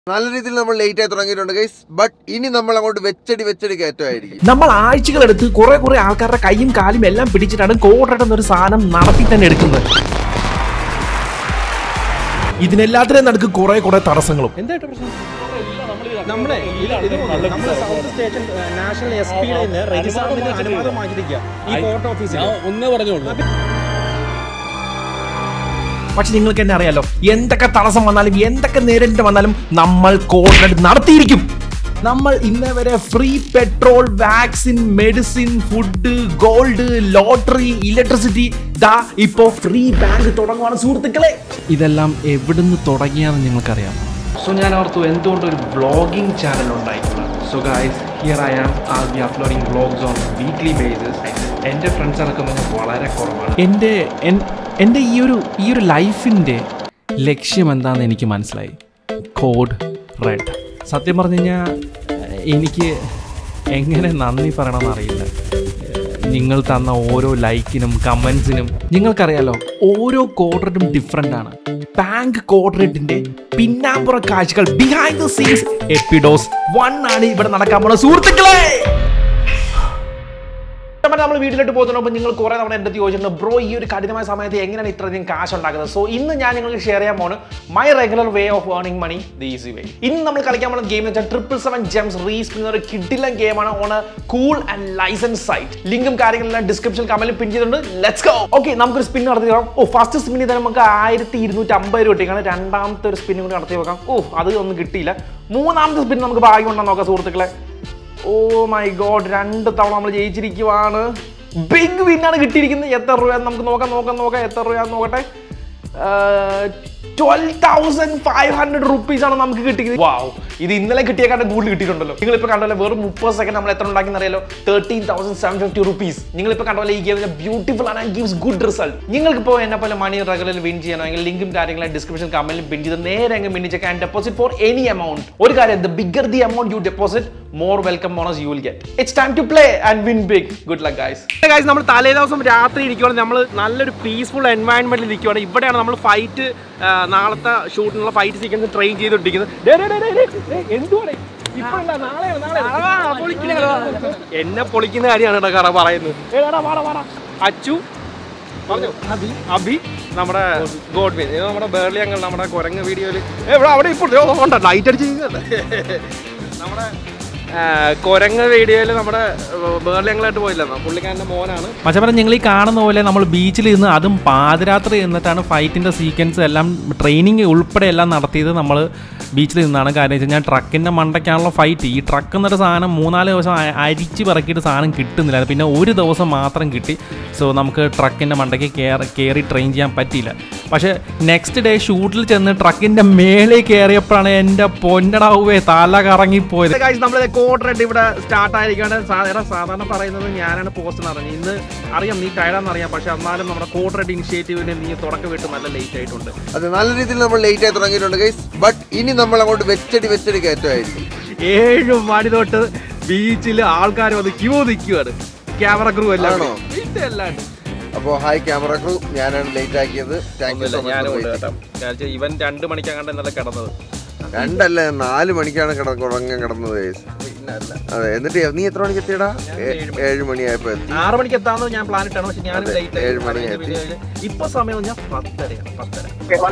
നല്ല രീതിയിൽ നമ്മൾ ലേറ്റ് ആയി തുടങ്ങിയിട്ടുണ്ട് ഗൈസ് ബട്ട് ഇനി നമ്മൾ അങ്ങോട്ട് വെച്ചടി വെച്ചടി കയറ്റമായിരിക്കും നമ്മൾ ആഴ്ചകളെടുത്ത് കുറെ കുറെ ആൾക്കാരുടെ കൈയും കാലും എല്ലാം പിടിച്ചിട്ടാണ് കോഡ്രഡ് എന്നൊരു സാധനം നടത്തി തന്നെ എടുക്കുന്നത് ഇതിനെല്ലാത്തിനും നടുക്ക് കുറെ കുറെ തടസ്സങ്ങളും നമ്മളെ ഇത് ഇത് നമ്മള് സൗത്ത് സ്റ്റേഷൻ നാഷണൽ എസ് പിയുടെ നിന്ന് രജിസ്റ്ററിന് അനുവാദം വാങ്ങിച്ചിരിക്കുക ഈ കോർട്ട് ഓഫീസിൽ ഒന്നേ പറഞ്ഞോളൂ പക്ഷെ നിങ്ങൾക്ക് തന്നെ അറിയാലോ എന്തൊക്കെ തടസ്സം വന്നാലും എന്തൊക്കെ നേരിട്ട് വന്നാലും നമ്മൾ കോഡ്രഡ് നടത്തിയിരിക്കും നമ്മൾ ഇന്നേ വരെ free petrol vaccine medicine food gold lottery electricity ദാ ഇപ്പോ ഫ്രീ ബാങ്ക് തുടങ്ങുവാണ് സുഹൃത്തുക്കളെ ഇതെല്ലാം എവിടുന്ന് തുടങ്ങിയാന്ന് നിങ്ങൾക്കറിയാം സോ ഞാൻ ഓർത്തു എന്തുകൊണ്ട് ഒരു വ്ളോഗിംഗ് ചാനൽ ഉണ്ടായിട്ടുണ്ട് so guys here I am R B uploading vlogs on weekly basis എൻ്റെ ഫ്രണ്ട്സ് ഇറക്കുന്നത് വളരെ കുറവാണ് എൻ്റെ എൻ- എൻ്റെ ഈ ഒരു ഈ ഒരു ലൈഫിൻ്റെ ലക്ഷ്യം എന്താണെന്ന് എനിക്ക് മനസ്സിലായി കോഡ് റെഡ് സത്യം പറഞ്ഞു കഴിഞ്ഞാൽ എനിക്ക് എങ്ങനെ നന്ദി പറയണമെന്ന് അറിയില്ല നിങ്ങൾ തന്ന ഓരോ ലൈക്കിനും കമൻസിനും നിങ്ങൾക്കറിയാലോ ഓരോ കോഡ്രഡും ഡിഫറെൻ്റ് ആണ് ബാങ്ക് കോഡ്രഡിന്റെ പിന്നാമ്പുറ കാഴ്ചകൾ ബിഹൈൻഡ് ദ സീൻസ് എപ്പിഡോസ് വൺ ആണ് ഇവിടെ നടക്കാൻ പോകുന്ന സുഹൃത്തുക്കളെ നമ്മൾ വീട്ടിലോട്ട് പോകുന്നതിനൊപ്പം നിങ്ങൾ കുറെ തവണ എൻ്റെ അടുത്ത് ചോദിച്ചിട്ടുണ്ട് ബ്രോ ഈ ഒരു കഠിനമായ സമയത്ത് എങ്ങനെയാണ് ഇത്രയധികം കാശ് ഉണ്ടാക്കുന്നത് സോ ഇന്ന് ഞാൻ നിങ്ങൾക്ക് ഷെയർ ചെയ്യാൻ പോകുന്നത് my regular way of earning money the easy way ഇന്ന് നമ്മൾ കളിക്കാൻ പോകുന്ന ഗെയിം എന്ന് വെച്ചാൽ ട്രിപ്പിൾ സെവൻ ജെംസ് റീസ് എന്ന ഒരു കിഡിലൻ ഗെയിമാണ് on cool and license site ലിങ്കും കാര്യങ്ങളെല്ലാം ഡിസ്ക്രിപ്ഷൻ കമന്റിൽ പിൻ ചെയ്തിട്ടുണ്ട് ലെറ്റ്സ് ഗോ ഓക്കെ നമുക്കൊരു സ്പിൻ നടത്തി നോക്കാം ഓ ഫസ്റ്റ് സ്പിന്നിൽ തന്നെ നമുക്ക് ആയിരത്തി ഇരുന്നൂറ്റി അമ്പത് രൂപ കിട്ടിയാണ് രണ്ടാമത്തെ ഒരു സ്പിന്നും കൂടി നടത്തി നോക്കാം ഓ അത് ഒന്നും കിട്ടിയില്ല മൂന്നാമത്തെ സ്പിൻ നമുക്ക് ഭാഗ്യം ഉണ്ടോ നോക്കാം സുഹൃത്തുക്കളെ ഓ മൈ ഗോഡ് രണ്ട് തവണ നമ്മൾ ജയിച്ചിരിക്കുവാണ് ബിഗ് വിന്നാണ് കിട്ടിയിരിക്കുന്നത് എത്ര രൂപ നമുക്ക് നോക്കാം നോക്കാം നോക്കാം എത്ര രൂപ നോക്കട്ടെ twelve thousand five hundred rupees ആണ് നമുക്ക് കിട്ടിയത് വാവ് ഇത് ഇന്നലെ കിട്ടിയേക്കാണ്ട് കൂടുതൽ കിട്ടിയിട്ടുണ്ടല്ലോ നിങ്ങൾ ഇപ്പോൾ കണ്ടല്ലോ വെറും മുപ്പത് സെക്കൻഡ് നമ്മൾ എത്ര ഉണ്ടാക്കി അറിയാലോ thirteen thousand seven fifty rupees നിങ്ങൾ ഇപ്പോൾ കണ്ടല്ലോ ഈ ഗെയിമിന് ബ്യൂട്ടിഫുൾ ആണ് ആൻഡ് ഗീവ്സ് ഗുഡ് റിസൾട്ട് നിങ്ങൾക്ക് ഇപ്പോൾ എന്നെ പോലെ മണി റെഗുലർ വിൻ ചെയ്യണമെങ്കിൽ ലിങ്കും കാര്യങ്ങളും ഡിസ്ക്രിപ്ഷൻ കമന്റിൽ പിൻ ചെയ്ത് നേരെ അങ്ങ് മിന്നിച്ചേക്ക് and deposit for any amount ഒരു കാര്യം the bigger the amount you deposit more welcome bonus you will get it's time to play and win big good luck guys guys നമ്മൾ തലേ ദിവസം രാത്രി ഇരിക്കുവാണ് നമ്മൾ നല്ലൊരു പീസ്ഫുൾ എൻവയൺമെന്റിൽ ഇരിക്കുവാണ് ഇവിടെയാണ് നമ്മൾ ഫൈറ്റ് നാളത്തെ ഷൂട്ടിനുള്ള ഫൈറ്റ് സീക്വൻസ് ട്രെയിൻ ചെയ്തോണ്ടിരിക്കുന്നത് ദേ, ദേ, ദേ, ദേ, ദേ, ദേ, എന്തുവാടെ ഇപ്പോഴല്ല നാളെയാണ് നാളെ എന്നെ പൊളിക്കുന്ന കാര്യമാണ് കേട്ടോ കറ പറയുന്നത് ഏടാ വാടാ വാടാ അച്ചു പറഞ്ഞു അഭി അഭി നമ്മുടെ ഗോഡ്വിൻ ഇത് നമ്മുടെ ബേർലി അങ്ങൾ നമ്മുടെ കുരങ്ങ് വീഡിയോയിൽ ഇവിടെ അവിടെ ഇപ്പോൾ ഉണ്ട് ലൈറ്റ് അടിച്ചിരിക്കുന്നുണ്ട് നമ്മുടെ ആ, കുരങ്ങ് വീഡിയോയിൽ നമ്മുടെ ബേർലി അങ്ങളായിട്ട് പോയില്ലെന്നോ പുള്ളിക്കാരൻ്റെ മോനാണ് മച്ചപ്പറ നിങ്ങൾ ഈ കാണുന്ന പോലെ നമ്മൾ ബീച്ചിൽ ഇരുന്ന് അതും പാതിരാത്രി നിന്നിട്ടാണ് ഫൈറ്റിൻ്റെ സീക്വൻസ് എല്ലാം ട്രെയിനിങ് ഉൾപ്പെടെ എല്ലാം നടത്തിയത് നമ്മൾ ബീച്ചിൽ നിന്നാണ് കാര്യം വെച്ച് കഴിഞ്ഞാൽ ട്രക്കിൻ്റെ മണ്ടയ്ക്കാണല്ലോ ഫൈറ്റ് ഈ ട്രക്ക് എന്നൊരു സാധനം മൂന്നാല് ദിവസം അ- അരിച്ച് പറക്കിയിട്ട് സാധനം കിട്ടുന്നില്ല പിന്നെ ഒരു ദിവസം മാത്രം കിട്ടി സോ നമുക്ക് ട്രക്കിൻ്റെ മണ്ടയ്ക്ക് കയറി കയറി ട്രെയിൻ ചെയ്യാൻ പറ്റിയില്ല പക്ഷേ നെക്സ്റ്റ് ഡേ ഷൂട്ടിൽ ചെന്ന് ട്രക്കിൻ്റെ മേളിൽ കയറിയപ്പോഴാണ് എൻ്റെ പൊന്നടാവേ തല കറങ്ങിപ്പോയത് ഗൈസ് നമ്മൾ കോഡ് റെഡ് ഇവിടെ സ്റ്റാർട്ട് ആയിരിക്കാണ് സാധാരണ സാധാരണ പറയുന്നത് ഞാനാണ് പോസ്റ്റ് പറഞ്ഞത് ഇന്ന് അറിയാം നീ ടയർഡാന്ന് അറിയാം പക്ഷെ എന്നാലും നമ്മുടെ കോഡ് റെഡ് ഇനിഷ്യേറ്റീവിന് നീ തുടക്കം വിട്ട് നല്ല ലേറ്റ് ആയിട്ടുണ്ട് അത് നല്ല രീതിയിൽ നമ്മൾ ലേറ്റ് ആയി തുടങ്ങിയിട്ടുണ്ട് ഗൈസ് ബട്ട് ഇനി നമ്മൾ അങ്ങോട്ട് വെച്ചടി വെച്ചടി കയറ്റമായിരിക്കും ഏഴ് മണി തൊട്ട് ബീച്ചിൽ ആൾക്കാർ വന്ന് ക്യൂ നിൽക്കുവാണ് ക്യാമറ ക്രൂ എല്ലാം ആണോ? പിന്നെ അല്ലാണ്ട് അപ്പോൾ ഹായ് ക്യാമറ ക്രൂ ഞാനാണ് ലേറ്റ് ആക്കിയത് താങ്ക് യു സോ ഞാനും ഉണ്ട് മച്ച് കേട്ടോ കാരണം ഇവൻ രണ്ട് മണിക്കങ്ങാണ്ട് ഇന്നലെ കിടന്നത് രണ്ടല്ല നാല് മണിക്കാണ് കിട ഉറങ്ങാൻ കിടന്നത് ഗൈസ് പിന്നല്ല അതെ എന്നിട്ട് നീ എത്ര മണിക്ക് എത്തിയടാ ഏഴ് മണിയായപ്പോ എത്തി ആറ് മണിക്ക് എത്താന്ന് ഞാൻ പ്ലാൻ ഇട്ടാണ് പക്ഷെ ഞാൻ അതെ, ലേറ്റ് ഏഴ് മണിയായി എത്തി. ഇപ്പൊ സമയം ഞാൻ പത്തരയാണ് പത്തര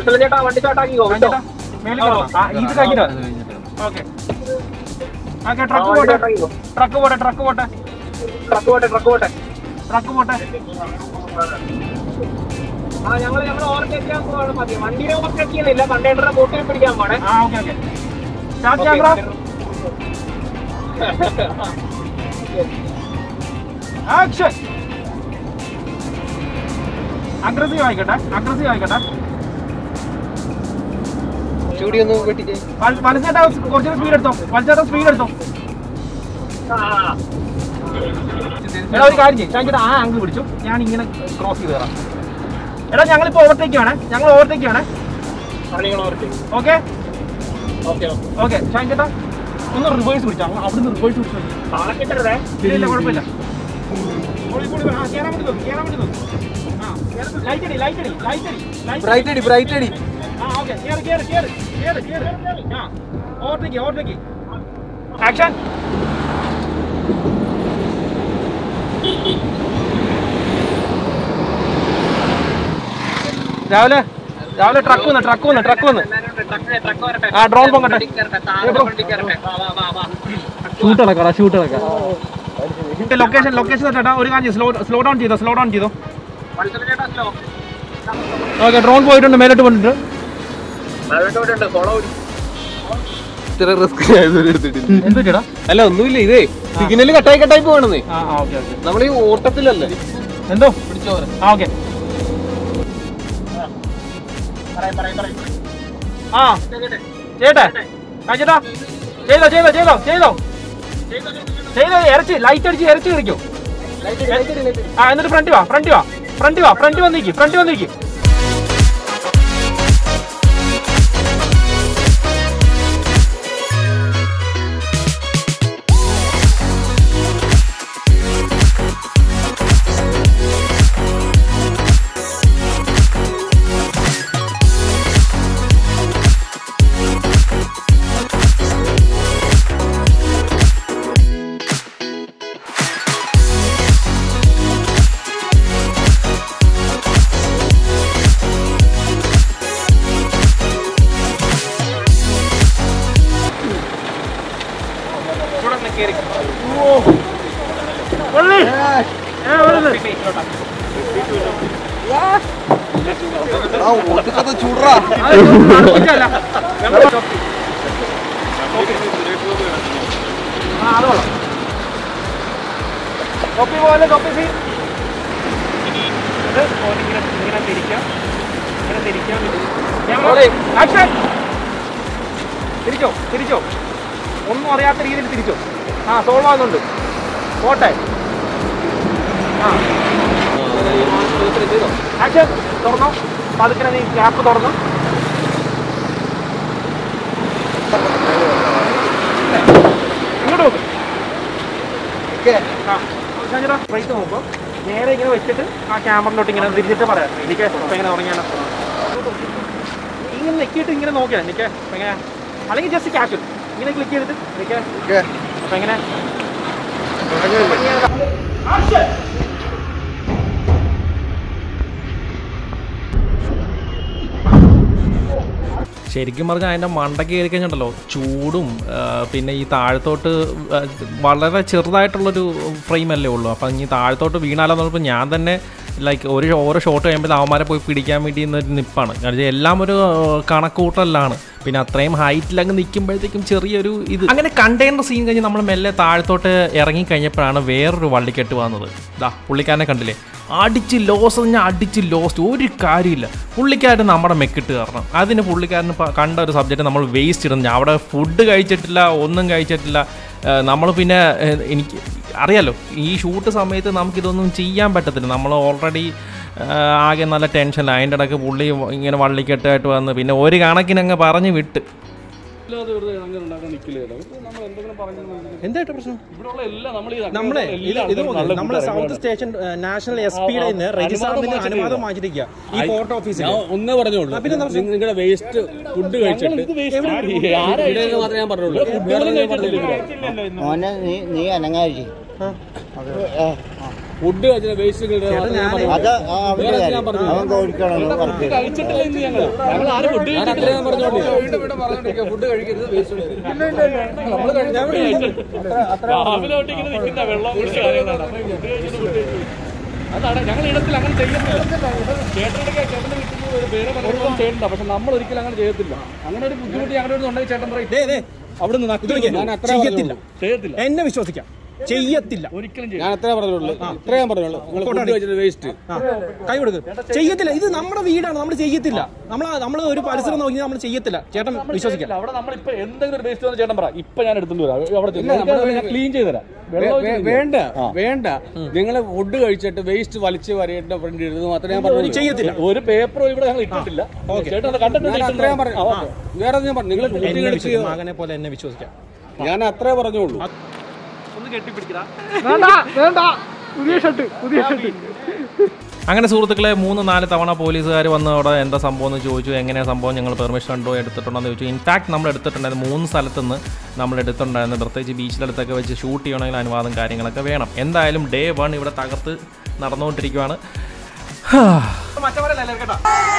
ഇത് കഴിഞ്ഞിട്ടോ ഓക്കെ ഓക്കെ ട്രക്ക് പോട്ടെ ട്രക്ക് പോട്ടെ ട്രക്ക് പോട്ടെ ട്രക്ക് പോട്ടെ ട്രക്ക് പോട്ടെ ട്രക്ക് പോട്ടെ ആ okay okay start camera action aggressive ആയിക്കോട്ടെ അഗ്രസീവ് ആയിക്കോട്ടെ സ്റ്റുഡിയോ ഒന്ന് വെട്ടിച്ചേ വലിച്ചേട്ടാ കുറച്ചുകൂടെ സ്പീഡ് എടുത്തോ വലിച്ചേട്ടാ സ്പീഡ് എടുത്തോ എടാ ഒരു കാര്യം ചെയ്യും ചേട്ടാ ആ ആംഗിൾ പിടിച്ചു ഞാൻ ഇങ്ങനെ ക്രോസ് ചെയ്ത് തരാം എടാ ഞങ്ങളിപ്പോ ഓവർടേക്ക് ആണ് ഞങ്ങൾ ഓവർടേക്ക് ആണ് ഓക്കെ ഓക്കെ ഷാൻ ചേട്ടാ ഒന്ന് റിവേഴ്സ് പിടിച്ചാ അവിടുന്ന് റിവേഴ്സ് പിടിച്ചു ഇല്ല ഇല്ല കുഴപ്പമില്ല പൊളി, പൊളി, ആ, കേറാൻ വേണ്ടി നോക്ക്, കേറാൻ വേണ്ടി നോക്ക്. ആ, കേറ്, light അടി, light അടി, light അടി, light അടി. ബ്രൈറ്റ് അടി ബ്രൈറ്റ് അടി ആ, okay, കേറ്, കേറ്, കേറ്, കേറ്, കേറ്. ആ, ഓവർടേക്ക് ഓവർടേക്ക് ആക്ഷൻ രാവിലെ രാവിലെ ട്രക്ക് വന്ന് ട്രക്ക് വന്ന് ട്രക്ക് വന്ന് ആ ഡ്രോൺ പൊങ്ങട്ടെ ഷൂട്ട് നടക്കാം ഷൂട്ട് നടക്കാം ലൊക്കേഷൻ ലൊക്കേഷൻ ചേട്ടാ ഒരു കാര്യം സ്ലോ സ്ലോ ഡൗൺ ചെയ്തോ സ്ലോ ഡൗൺ ചെയ്തോ ഓക്കെ ഡ്രോൺ പോയിട്ടുണ്ട് മേലോട്ട് പോയിട്ടുണ്ട് ഇത്ര റിസ്ക് എടുത്തിട്ടില്ല എന്ത് ചേട്ടാ അല്ല ഒന്നുമില്ല ഇതേ സിഗ്നൽ കട്ടായി കട്ടായി പോകണമെന്നേ ആ ഓക്കെ ഓക്കെ നമ്മൾ ഈ ഓട്ടത്തിലല്ലേ എന്തോ ആ ഓക്കെ ആ ചേട്ടാ ആ ചേട്ടാ ചെയ്തോ ചെയ്തോ ചെയ്തോ ചെയ്തോ ചെയ്തോ ഇറച്ചി ലൈറ്റ് അടിച്ച് ഇറച്ചി കറിക്കോ ആ എന്നിട്ട് ഫ്രണ്ട് വാ ഫ്രണ്ട് വാ ഫ്രണ്ട് വാ ഫ്രണ്ട് വന്നിരിക്കും ഫ്രണ്ട് വന്നിരിക്കും ഇവിടെ ഒന്ന് കേറി ഓ വെള്ളി ഏ വെള്ളം ആ ഒടുക്കത്തെ ചൂടറാ നടപ്പിച്ചല്ല ആ അത് കൊള്ളാം തൊപ്പി പോലെ തൊപ്പി സീ ഇത് ഇങ്ങനെ ഇങ്ങനെ തിരിക്കാം ഇങ്ങനെ തിരിക്കാം ആക്ഷൻ തിരിച്ചോ തിരിച്ചോ ഒന്നും അറിയാത്ത രീതിയിൽ തിരിച്ചോ ആ സോൾവ് ആകുന്നുണ്ട് പോട്ടെ ആ ആക്ഷൻ തുറന്നോ പതുക്കെ നീ ഗ്യാപ്പ് തുറന്നു ഇങ്ങോട്ട് നോക്ക് ആ ഷാജിറ റൈറ്റ് നോക്കും നേരെ ഇങ്ങനെ വെച്ചിട്ട് ആ ക്യാമറയിലോട്ട് ഇങ്ങനെ തിരിച്ചിട്ട് പറയാം എനിക്ക് ഇപ്പം എങ്ങനെ തുടങ്ങിയാണ് ഇങ്ങനെ നെക്കിയിട്ട് ഇങ്ങനെ നോക്കിയാ എനിക്ക് ഇപ്പം എങ്ങനെ അല്ലെങ്കിൽ ജസ്റ്റ് ക്യാഷ്വൽ ഇങ്ങനെ ക്ലിക്ക് ചെയ്തിട്ട് എനിക്ക് ഓക്കെ അപ്പം എങ്ങനെ ശരിക്കും പറഞ്ഞാൽ അതിൻ്റെ മണ്ടയ്ക്ക് കയറി കഴിഞ്ഞിട്ടുണ്ടല്ലോ ചൂടും ആ, പിന്നെ ഈ താഴത്തോട്ട് ആ, വളരെ ചെറുതായിട്ടുള്ളൊരു ഫ്രെയിം അല്ലേ ഉള്ളൂ അപ്പം ഇനി താഴത്തോട്ട് വീണാലോന്ന് പറഞ്ഞപ്പോൾ ഞാൻ തന്നെ ലൈക്ക് ഒരു ഓരോ ഷോട്ട് കഴിയുമ്പോൾ അവന്മാരെ പോയി പിടിക്കാൻ വേണ്ടി ഒരു നിപ്പാണ് കാരണം എല്ലാം ഒരു കണക്കൂട്ടലാണ് പിന്നെ അത്രയും ഹൈറ്റിൽ അങ്ങ് നിൽക്കുമ്പോഴത്തേക്കും ചെറിയൊരു ഇത് അങ്ങനെ കണ്ടെയ്നർ സീൻ കഴിഞ്ഞ് നമ്മൾ മെല്ലെ താഴത്തോട്ട് ഇറങ്ങി കഴിഞ്ഞപ്പോഴാണ് വേറൊരു വള്ളിക്കെട്ട് വന്നത് ഇതാ പുള്ളിക്കാരനെ കണ്ടില്ലേ അടിച്ച് ലോസ് ഞാൻ അടിച്ച് ലോസ്റ്റ് ഒരു കാര്യമില്ല പുള്ളിക്കാരൻ നമ്മുടെ മെക്കിട്ട് കയറണം അതിന് പുള്ളിക്കാരന് പ- കണ്ട ഒരു സബ്ജക്റ്റ് നമ്മൾ വേസ്റ്റ് ഇടുന്നു അവിടെ ഫുഡ് കഴിച്ചിട്ടില്ല ഒന്നും കഴിച്ചിട്ടില്ല നമ്മൾ പിന്നെ ഏഹ്, എനിക്ക് അറിയാലോ ഈ ഷൂട്ട് സമയത്ത് നമുക്കിതൊന്നും ചെയ്യാൻ പറ്റത്തില്ല നമ്മൾ ഓൾറെഡി ആകെ നല്ല ടെൻഷനില്ല അതിൻ്റെ ഇടയ്ക്ക് പുള്ളി ഇങ്ങനെ വള്ളിക്കെട്ടായിട്ട് വന്ന് പിന്നെ ഒരു കണക്കിനങ്ങ് പറഞ്ഞ് വിട്ട് എന്തായിട്ട് പ്രശ്നം നമ്മളെ ഇത് ഇത് നോക്ക്. നമ്മളെ സൗത്ത് സ്റ്റേഷൻ നാഷണൽ എസ് പിയുടെ രജിസ്റ്ററിന് അനുവാദം വാങ്ങിച്ചിരിക്കുക ഈ പോർട്ട് ഓഫീസിൽ ഒന്നേ പറഞ്ഞോളൂ നിങ്ങളുടെ വേസ്റ്റ് ഫുഡ് കഴിച്ചിട്ട് ഇവിടെ മാത്രമേ ഞാൻ പറഞ്ഞുള്ളൂ വേറെ ഞാൻ പറഞ്ഞില്ല മോനെ നീ നീ അനങ്ങാതി ഫുഡ് കഴിച്ചിട്ട് വേസ്റ്റ് അത് ആ അവന്റെ കാര്യം അവൻ കോഴിക്കോടാണ് വർക്ക് ചെയ്തത്. കഴിച്ചിട്ടില്ല ഇന്ന് ഞങ്ങൾ ഞങ്ങൾ ആരും ഫുഡ് കഴിച്ചിട്ടില്ല ഞാൻ പറഞ്ഞോളൂ ഫുഡ് കഴിക്കരുത് വേസ്റ്റ് രാവിലെ തൊട്ട് ഇങ്ങനെ നിൽക്കുന്ന വെള്ളം കുടിച്ച കാര്യങ്ങളാണ് അപ്പൊ food കഴിച്ചിട്ട് food കഴിച്ചു. അതാണ് ഞങ്ങൾ ഇടത്തിൽ അങ്ങനെ ചെയ്യുന്നില്ല ചേട്ടനൊക്കെ ചേട്ടന് കിട്ടുന്നത് വേറെ പലരും ചെയ്യണ്ട പക്ഷെ നമ്മൾ ഒരിക്കലും അങ്ങനെ ചെയ്യത്തില്ല അങ്ങനെ ഒരു ബുദ്ധിമുട്ട് ഞങ്ങളുടെ ഉണ്ടെങ്കിൽ ചേട്ടൻ പറയും അവിടെ നിന്ന് ഞാൻ അത്ര ചെയ്യത്തില്ല ചെയ്യത്തില്ല എന്നെ വിശ്വസിക്കാം ചെയ്യത്തില്ല ഒരിക്കലും ഞാൻ അത്രേ പറഞ്ഞുള്ളൂ ഇത്രേ ഞാൻ പറഞ്ഞുള്ളൂ നിങ്ങൾ ഫുഡ് കഴിച്ചിട്ട് വേസ്റ്റ് ആ, കൈ കൊടുക്ക് ചെയ്യത്തില്ല ഇത് നമ്മുടെ വീടാണ് നമ്മൾ ചെയ്യത്തില്ല നമ്മൾ നമ്മൾ ഒരു പരിസരം നോക്കി നമ്മൾ ചെയ്യത്തില്ല ചേട്ടൻ വിശ്വസിക്കാം അവിടെ നമ്മളിപ്പോ എന്തെങ്കിലും ഒരു വേസ്റ്റ് വന്ന് ചേട്ടൻ പറ ഇപ്പൊ ഞാൻ എടുത്തോണ്ട് വരാം അവിടെ ക്ലീൻ ചെയ്ത് തരാം വേണ്ട വേണ്ട നിങ്ങൾ ഫുഡ് കഴിച്ചിട്ട് വേസ്റ്റ് വലിച്ച് വരേണ്ട ഫ്രണ്ട് എഴുതുന്നത് മാത്രമേ ഞാൻ പറഞ്ഞു ചെയ്യത്തില്ല. ഒരു പേപ്പറും ഇവിടെ ഞങ്ങൾ ഇട്ടിട്ടില്ല ചേട്ടൻ അത് കണ്ടിട്ടുണ്ട് അത്രയും പറഞ്ഞു വേറെ ഞാൻ പറഞ്ഞു നിങ്ങൾ ഫുഡ് എന്നെ കഴിച്ച് വിശ്വസിക്കാം. മകനെ പോലെ എന്നെ വിശ്വസിക്കാം ഞാൻ അത്രേ പറഞ്ഞുള്ളൂ ഒന്ന് കെട്ടിപ്പിടിക്കടാ വേണ്ട വേണ്ട പുതിയ ഷർട്ട് പുതിയ ഷർട്ട് അങ്ങനെ സുഹൃത്തുക്കളെ മൂന്ന് നാല് തവണ പോലീസുകാർ വന്ന് അവിടെ എന്താ സംഭവം എന്ന് ചോദിച്ചു എങ്ങനെയാണ് സംഭവം ഞങ്ങൾ പെർമിഷൻ ഉണ്ടോ എടുത്തിട്ടുണ്ടോ എന്ന് ചോദിച്ചു ഇൻഫാക്ട് നമ്മൾ എടുത്തിട്ടുണ്ടായിരുന്നു മൂന്ന് സ്ഥലത്ത് നിന്ന് നമ്മൾ എടുത്തിട്ടുണ്ടായിരുന്നു പ്രത്യേകിച്ച് ബീച്ചിലടുത്തൊക്കെ വെച്ച് ഷൂട്ട് ചെയ്യണമെങ്കിൽ അനുവാദം കാര്യങ്ങളൊക്കെ വേണം എന്തായാലും ഡേ വൺ ഇവിടെ തകർത്ത് നടന്നുകൊണ്ടിരിക്കുവാണ് ഹാ. മറ്റവരല്ലേ കേട്ടോ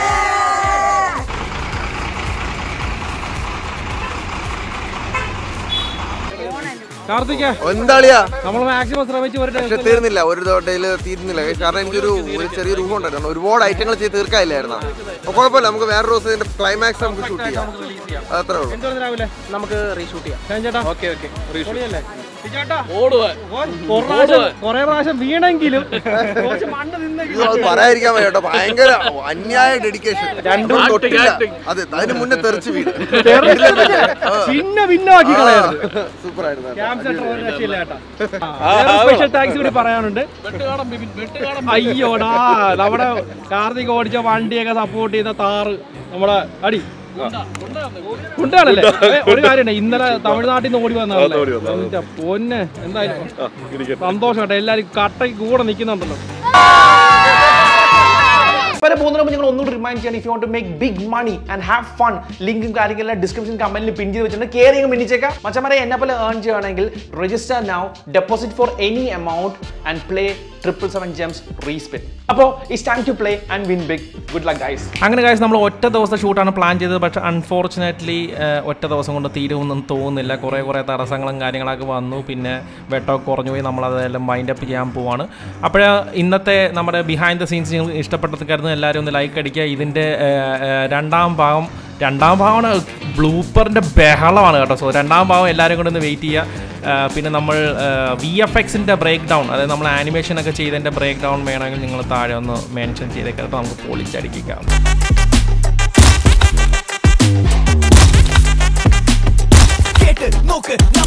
കാർത്തിക എന്താളിയാ നമ്മൾ മാക്സിമം ശ്രമിച്ചു ഒരു പക്ഷെ തീർന്നില്ല ഒരു തോട്ടയിൽ തീരുന്നില്ല guys. കാരണം എനിക്കൊരു ഒരു ചെറിയൊരു റൂം ഉണ്ടായിരുന്നു ഒരുപാട് ഐറ്റങ്ങൾ ചെയ്ത് തീർക്കാനില്ലായിരുന്നു അപ്പൊ കുഴപ്പമില്ല നമുക്ക് വേറെ ദിവസം ഇതിന്റെ ക്ലൈമാക്സ് നമുക്ക് ഷൂട്ട് ചെയ്യാം അത്രേ ഉള്ളൂ എന്ത് പറഞ്ഞു രാവിലെ നമുക്ക് റീഷൂട്ട് ചെയ്യാം ചേട്ടാ ഓക്കെ ഓക്കെ റീഷൂട്ട് ചേട്ടാ ഓടുവാൻ കൊറേ പ്രാവശ്യം വീണെങ്കിലും കുറച്ച് മണ്ണ് നിന്ന് ഇത് അത് പറയാതിരിക്കാൻ വയ്യ കേട്ടോ ഭയങ്കര അന്യായ ഡെഡിക്കേഷൻ രണ്ടും തൊട്ടില്ല അതെ അതിന് മുന്നേ തെറിച്ച് വീട് പിന്നെ ഭിന്നമാക്കി കളയരുത് സൂപ്പർ ആയിരുന്നു ക്യാമ്പ് സെന്റർ ഒരു രക്ഷയില്ല കേട്ടാ സ്പെഷ്യൽ ടാക്സ് കൂടി പറയാനുണ്ട് വെട്ടുകാടം ബിബിൻ വെട്ടുകാടം അയ്യോടാ നമ്മുടെ കാർത്തിക് ഓടിച്ച വണ്ടിയൊക്കെ സപ്പോർട്ട് ചെയ്യുന്ന താറ് നമ്മുടെ അടി ഉണ്ടാണല്ലേ ഒരു കാര്യമുണ്ട് ഇന്നലെ തമിഴ്നാട്ടിൽ നിന്ന് ഓടി വന്നതല്ലേ പൊന്നെ എന്തായാലും സന്തോഷം കേട്ടോ എല്ലാരും കട്ടയ്ക്ക് കൂടെ നിൽക്കുന്നുണ്ടല്ലോ വരെ പോകുന്നതിന് മുമ്പ് നിങ്ങൾ ഒന്നുകൂടി റിമൈൻഡ് ചെയ്യാൻ if you want to make big money and have fun ലിങ്കും കാര്യങ്ങളെല്ലാം ഡിസ്ക്രിപ്ഷൻ കമന്റിൽ പിൻ ചെയ്ത് വെച്ചിട്ടുണ്ട് കയറി മിന്നിച്ചേക്കാം മച്ചമാരെ എന്നെ പോലെ ഏൺ ചെയ്യുകയാണെങ്കിൽ register now deposit for any amount and play triple seven gems respin അപ്പോൾ it's time to play and win big good luck guys അങ്ങനെ കാര്യം നമ്മൾ ഒറ്റ ദിവസത്തെ ഷൂട്ടാണ് പ്ലാൻ ചെയ്തത് പക്ഷേ അൺഫോർച്ചുനേറ്റ്ലി ഒറ്റ ദിവസം കൊണ്ട് തീരുമെന്നും തോന്നുന്നില്ല കുറേ കുറേ തടസ്സങ്ങളും കാര്യങ്ങളൊക്കെ വന്നു പിന്നെ വെട്ടമൊക്കെ കുറഞ്ഞു പോയി നമ്മളതെല്ലാം മൈൻഡ് അപ്പ് ചെയ്യാൻ പോവാണ് അപ്പോൾ ഇന്നത്തെ നമ്മുടെ ബിഹൈൻഡ് ദ സീൻസ് നിങ്ങൾ ഇഷ്ടപ്പെട്ടത് കരുതുന്ന എല്ലാവരും ഒന്ന് ലൈക്ക് അടിക്കുക ഇതിൻ്റെ രണ്ടാം ഭാഗം രണ്ടാം ഭാഗമാണ് ബ്ലൂപ്പറിൻ്റെ ബഹളമാണ് കേട്ടോ സോ രണ്ടാം ഭാഗം എല്ലാവരും കൂടെ ഒന്ന് വെയിറ്റ് ചെയ്യുക ആ, പിന്നെ നമ്മൾ വി എഫ് എക്സിൻ്റെ ബ്രേക്ക് ഡൗൺ അതായത് നമ്മൾ ആനിമേഷനൊക്കെ ചെയ്തതിൻ്റെ ബ്രേക്ക് ഡൗൺ വേണമെങ്കിൽ നിങ്ങൾ താഴെ ഒന്ന് മെൻഷൻ ചെയ്തേക്കാം അപ്പോൾ നമുക്ക് പൊളിച്ചടിക്കാം കേട്ട് നോക്ക്